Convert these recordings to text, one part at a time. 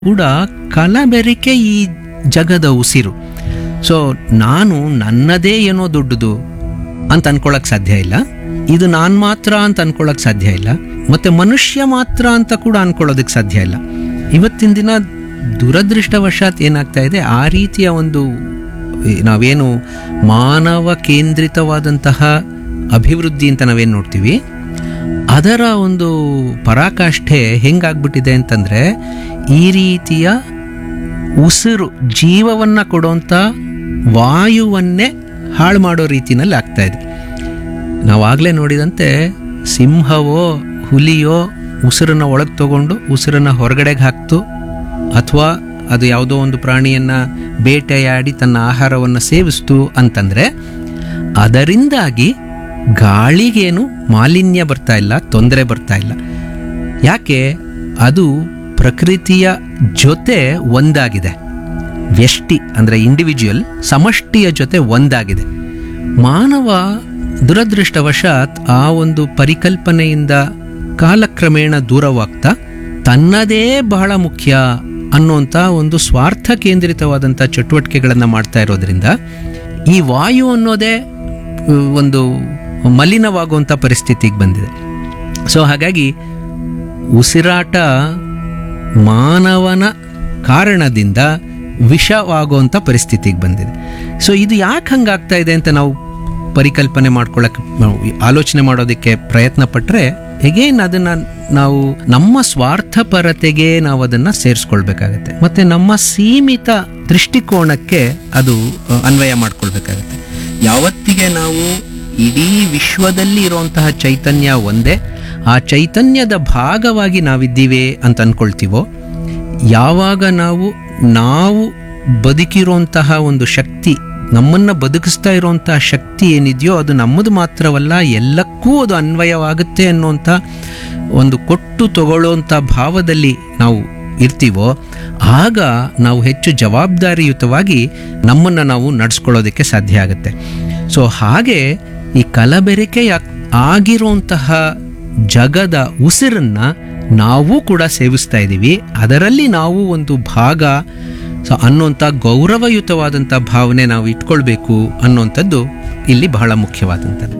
ಕೂಡ ಕಲಬೆರಕೆ ಈ ಜಗದ ಉಸಿರು ಸೊ ನಾನು ನನ್ನದೇ ಏನೋ ದೊಡ್ಡದು ಅಂತ ಅನ್ಕೊಳಕ್ ಸಾಧ್ಯ ಇಲ್ಲ ಇದು ನಾನು ಮಾತ್ರ ಅಂತ ಅನ್ಕೊಳಕ್ ಸಾಧ್ಯ ಇಲ್ಲ ಮತ್ತೆ ಮನುಷ್ಯ ಮಾತ್ರ ಅಂತ ಕೂಡ ಅನ್ಕೊಳ್ಳೋದಕ್ಕೆ ಸಾಧ್ಯ ಇಲ್ಲ ಇವತ್ತಿನ ದಿನ ದುರದೃಷ್ಟವಶಾತ್ ಏನಾಗ್ತಾ ಇದೆ ಆ ರೀತಿಯ ಒಂದು ಈ ನಾವೇನು ಮಾನವ ಕೇಂದ್ರಿತವಾದಂತಹ ಅಭಿವೃದ್ಧಿ ಅಂತ ನಾವೇನು ನೋಡ್ತೀವಿ ಅದರ ಒಂದು ಪರಾಕಾಷ್ಠೆ ಹೆಂಗಾಗ್ಬಿಟ್ಟಿದೆ ಅಂತಂದ್ರೆ ಈ ರೀತಿಯ ಉಸಿರು ಜೀವವನ್ನ ಕೊಡುವಂಥ ವಾಯುವನ್ನೇ ಹಾಳು ಮಾಡೋ ರೀತಿನಲ್ಲಿ ಆಗ್ತಾ ಇದೆ ನಾವಾಗಲೇ ನೋಡಿದಂತೆ ಸಿಂಹವೋ ಹುಲಿಯೋ ಉಸಿರನ್ನ ಒಳಗೆ ತಗೊಂಡು ಉಸಿರನ್ನ ಹೊರಗಡೆಗೆ ಹಾಕ್ತು ಅಥವಾ ಅದು ಯಾವುದೋ ಒಂದು ಪ್ರಾಣಿಯನ್ನ ಬೇಟೆಯಾಡಿ ತನ್ನ ಆಹಾರವನ್ನು ಸೇವಿಸ್ತು ಅಂತಂದ್ರೆ ಅದರಿಂದಾಗಿ ಗಾಳಿಗೇನು ಮಾಲಿನ್ಯ ಬರ್ತಾ ಇಲ್ಲ ತೊಂದರೆ ಬರ್ತಾ ಇಲ್ಲ ಯಾಕೆ ಅದು ಪ್ರಕೃತಿಯ ಜೊತೆ ಒಂದಾಗಿದೆ ವ್ಯಷ್ಟಿ ಅಂದರೆ ಇಂಡಿವಿಜುವಲ್ ಸಮಷ್ಟಿಯ ಜೊತೆ ಒಂದಾಗಿದೆ ಮಾನವ ದುರದೃಷ್ಟವಶಾತ್ ಆ ಒಂದು ಪರಿಕಲ್ಪನೆಯಿಂದ ಕಾಲಕ್ರಮೇಣ ದೂರವಾಗ್ತಾ ತನ್ನದೇ ಬಹಳ ಮುಖ್ಯ ಅನ್ನುವಂಥ ಒಂದು ಸ್ವಾರ್ಥ ಕೇಂದ್ರಿತವಾದಂಥ ಚಟುವಟಿಕೆಗಳನ್ನು ಮಾಡ್ತಾ ಇರೋದ್ರಿಂದ ಈ ವಾಯು ಅನ್ನೋದೇ ಅಹ್, ಒಂದು ಮಲಿನವಾಗುವಂಥ ಪರಿಸ್ಥಿತಿಗೆ ಬಂದಿದೆ ಸೊ ಹಾಗಾಗಿ ಉಸಿರಾಟ ಮಾನವನ ಕಾರಣದಿಂದ ವಿಷವಾಗುವಂಥ ಪರಿಸ್ಥಿತಿಗೆ ಬಂದಿದೆ ಸೊ ಇದು ಯಾಕೆ ಹಂಗಾಗ್ತಾ ಇದೆ ಅಂತ ನಾವು ಪರಿಕಲ್ಪನೆ ಮಾಡ್ಕೊಳ್ಳೋಕೆ ನಾವು ಆಲೋಚನೆ ಮಾಡೋದಕ್ಕೆ ಪ್ರಯತ್ನ ಪಟ್ಟರೆ ಎಗೇನ್ ಅದನ್ನ ನಾವು ನಮ್ಮ ಸ್ವಾರ್ಥಪರತೆಗೆ ನಾವು ಅದನ್ನ ಸೇರಿಸ್ಕೊಳ್ಬೇಕಾಗತ್ತೆ ಮತ್ತೆ ನಮ್ಮ ಸೀಮಿತ ದೃಷ್ಟಿಕೋನಕ್ಕೆ ಅದು ಅ, ಅನ್ವಯ ಮಾಡ್ಕೊಳ್ಬೇಕಾಗತ್ತೆ ಯಾವತ್ತಿಗೆ ನಾವು ಇಡೀ ವಿಶ್ವದಲ್ಲಿ ಇರುವಂತಹ ಚೈತನ್ಯ ಒಂದೇ ಆ ಚೈತನ್ಯದ ಭಾಗವಾಗಿ ನಾವಿದ್ದೀವಿ ಅಂತ ಅನ್ಕೊಳ್ತೀವೋ ಯಾವಾಗ ನಾವು ನಾವು ಬದುಕಿರುವಂತಹ ಒಂದು ಶಕ್ತಿ ನಮ್ಮನ್ನ ಬದುಕಿಸ್ತಾ ಇರುವಂತಹ ಶಕ್ತಿ ಏನಿದೆಯೋ ಅದು ನಮ್ಮದು ಮಾತ್ರವಲ್ಲ ಎಲ್ಲಕ್ಕೂ ಅದು ಅನ್ವಯವಾಗುತ್ತೆ ಅನ್ನುವಂಥ ಒಂದು ಕೊಟ್ಟು ತಗೊಳ್ಳೋಂಥ ಭಾವದಲ್ಲಿ ನಾವು ಇರ್ತೀವೋ ಆಗ ನಾವು ಹೆಚ್ಚು ಜವಾಬ್ದಾರಿಯುತವಾಗಿ ನಮ್ಮನ್ನು ನಾವು ನಡೆಸ್ಕೊಳ್ಳೋದಕ್ಕೆ ಸಾಧ್ಯ ಆಗುತ್ತೆ ಸೊ ಹಾಗೆ ಈ ಕಲಬೆರಕೆ ಆಗಿರುವಂತಹ ಜಗದ ಉಸಿರನ್ನ ನಾವು ಕೂಡ ಸೇವಿಸ್ತಾ ಇದ್ದೀವಿ ಅದರಲ್ಲಿ ನಾವು ಒಂದು ಭಾಗ ಸೊ ಅನ್ನೋಂಥ ಗೌರವಯುತವಾದಂಥ ಭಾವನೆ ನಾವು ಇಟ್ಕೊಳ್ಬೇಕು ಅನ್ನೋಂಥದ್ದು ಇಲ್ಲಿ ಬಹಳ ಮುಖ್ಯವಾದಂಥದ್ದು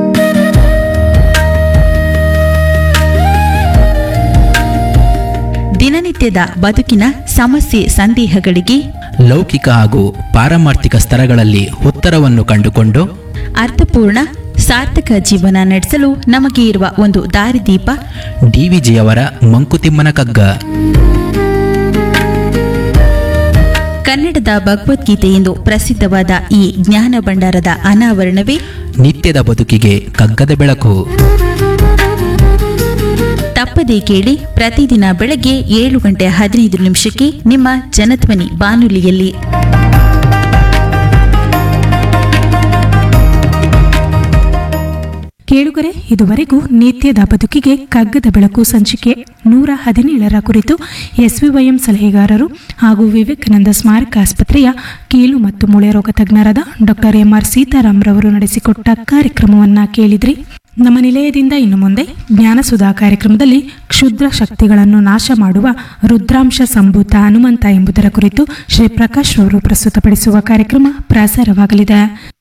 ದಿನನಿತ್ಯದ ಬದುಕಿನ ಸಮಸ್ಯೆ ಸಂದೇಹಗಳಿಗೆ ಲೌಕಿಕ ಹಾಗೂ ಪಾರಮಾರ್ಥಿಕ ಸ್ತರಗಳಲ್ಲಿ ಉತ್ತರವನ್ನು ಕಂಡುಕೊಂಡು ಅರ್ಥಪೂರ್ಣ ಸಾರ್ಥಕ ಜೀವನ ನಡೆಸಲು ನಮಗೆ ಇರುವ ಒಂದು ದಾರಿದೀಪ ಡಿವಿಜಿಯವರ ಮಂಕುತಿಮ್ಮನ ಕಗ್ಗ ಕನ್ನಡದ ಭಗವದ್ಗೀತೆ ಎಂದು ಪ್ರಸಿದ್ಧವಾದ ಈ ಜ್ಞಾನ ಭಂಡಾರದ ಅನಾವರಣವೇ ನಿತ್ಯದ ಬದುಕಿಗೆ ಕಗ್ಗದ ಬೆಳಕು ತಪ್ಪದೇ ಕೇಳಿ ಪ್ರತಿದಿನ ಬೆಳಗ್ಗೆ ಏಳು ಗಂಟೆ ಹದಿನೈದು ನಿಮಿಷಕ್ಕೆ ನಿಮ್ಮ ಜನಧ್ವನಿ ಬಾನುಲಿಯಲ್ಲಿ ಕೇಳುಗರೆ ಇದುವರೆಗೂ ನಿತ್ಯದ ಬದುಕಿಗೆ ಕಗ್ಗದ ಬೆಳಕು ಸಂಚಿಕೆ ನೂರ ಹದಿನೇಳರ ಕುರಿತು ಎಸ್ವಿವೈಎಂ ಸಲಹೆಗಾರರು ಹಾಗೂ ವಿವೇಕಾನಂದ ಸ್ಮಾರಕ ಆಸ್ಪತ್ರೆಯ ಕೀಲು ಮತ್ತು ಮೂಳೆ ರೋಗ ತಜ್ಞರಾದ ಡಾಕ್ಟರ್ ಎಂಆರ್ ಸೀತಾರಾಮ್ ರವರು ನಡೆಸಿಕೊಟ್ಟ ಕಾರ್ಯಕ್ರಮವನ್ನ ಕೇಳಿದ್ರಿ ನಮ್ಮ ನಿಲಯದಿಂದ ಇನ್ನು ಮುಂದೆ ಜ್ಞಾನಸುಧಾ ಕಾರ್ಯಕ್ರಮದಲ್ಲಿ ಕ್ಷುದ್ರ ಶಕ್ತಿಗಳನ್ನು ನಾಶ ಮಾಡುವ ರುದ್ರಾಂಶ ಸಂಭೂತ ಹನುಮಂತ ಎಂಬುದರ ಕುರಿತು ಶ್ರೀ ಪ್ರಕಾಶ್ ರವರು ಪ್ರಸ್ತುತಪಡಿಸುವ ಕಾರ್ಯಕ್ರಮ ಪ್ರಸಾರವಾಗಲಿದೆ